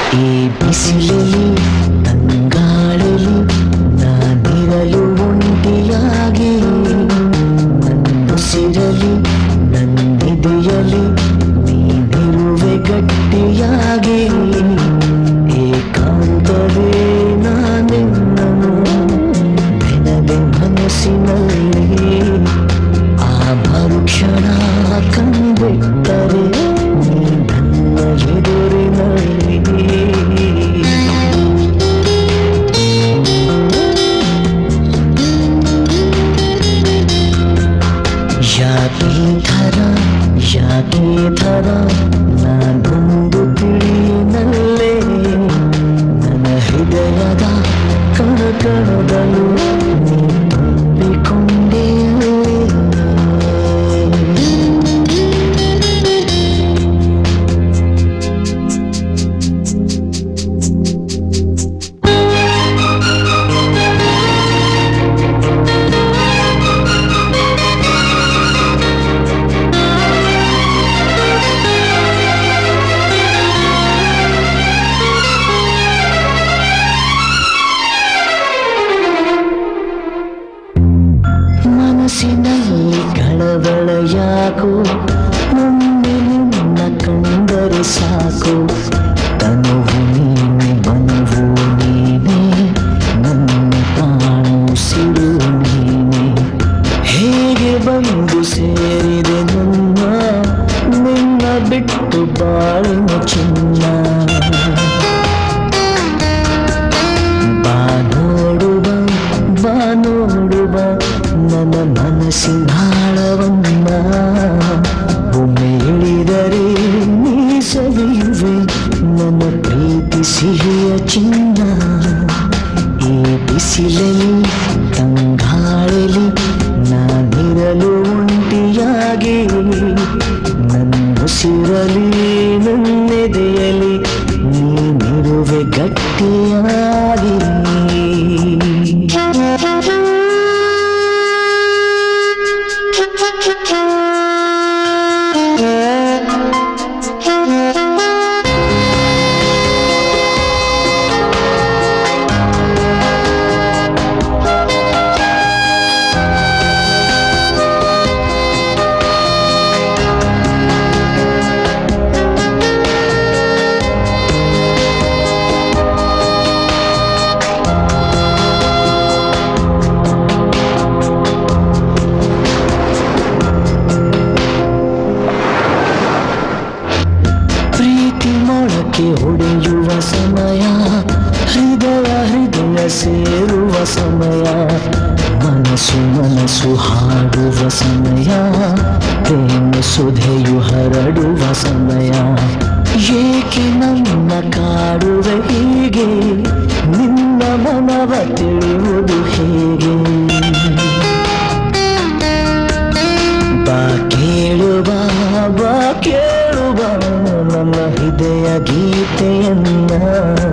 ಈ ಬಿಸಿಲಲ್ಲಿ ತಂಗಾಳಲಿ ನಾನಿರಲು ಒಂಟಿಯಾಗಿ ನನ್ನುಸಿರಲಿ ನನ್ನಿದೆಯಲಿ ನೀನಿರುವೆ ಗಟ್ಟಿಯಾಗಿ ಏಕಾಂತವೇ ನಾನೆನ್ನನು ನೆನದೆ ಮನಸ್ಸಿನಲ್ಲಿ ಆ ಮರುಕ್ಷಣ ಕಂಬಿಟ್ಟರೆ ನೀ ನನ್ನ ಎದುರಿನಲ್ಲಿ ಯಾಕೆ ಥರ ಯಾಕೆ ಥರ ನಾನೊಂದು ತಿಳಿನಲ್ಲೇ ನನ್ನ ಹೃದಯದ ಕಣ ಕಣದಲು ನೀ ತುಂಬಿಕೊಂಡೇ ಮನಸ್ಸಿನಲ್ಲಿ ಕಳವಳ ಯಾಕೋ ಒಮ್ಮೆ ನಿನ್ನ ಕಂಡರೆ ಸಾಕು ತನುವು ನೀನೆ ಮನವು ನೀನೆ ನನ್ನ ಪ್ರಾಣು ಸಿರು ನೀನೆ ಹೇಗೆ ಬಂದು ಸೇರಿದೆ ನನ್ನ ನಿನ್ನ ಬಿಟ್ಟು ಬಾಳಿನ ಚಿನ್ನ ಬಾ ನೋಡುವ ಬಾ ನೋಡುವ ನನ್ನ ಮನಸ್ಸಿನಾಳವನ್ನ ಒಮ್ಮೆ ಇಳಿದರೆ ನೀ ಸವಿಯುವೆ ನನ್ನ ಪ್ರೀತಿ ಸಿಹಿಯ ಚಿನ್ನ ಈ ಬಿಸಿಲಲ್ಲಿ ತಂಗಾಳಲಿ ನಾನಿರಲು ಒಂಟಿಯಾಗಿ ನನ್ನುಸಿರಲಿ ನನ್ನೆದೆಯಲಿ ನೀನಿರುವೆ ಗಟ್ಟಿಯಾಗಿ ಪ್ರೀತಿ ಮೊಳಕೆ ಹೊಡೆಯುವ ಸಮಯ ಹೃದಯ ಹೃದಯ ಸೇರುವ ಸಮಯ ಮನಸ್ಸು ಮನಸ್ಸು ಹಾಡುವ ಸಮಯ ಪ್ರೇಮ ಸುಧೆಯು ಹರಡುವ ಸಮಯ ಏಕೆ ನನ್ನ ಕಾಡುವೆ ಹೀಗೆ ನಿನ್ನ ಮನವ ತಿಳಿಯುವುದು ಹೇಗೆ ಬಾ ಕೇಳುವ ಬಾ ಕೇಳುವ ನನ್ನ ಹೃದಯ ಗೀತೆಯನ್ನ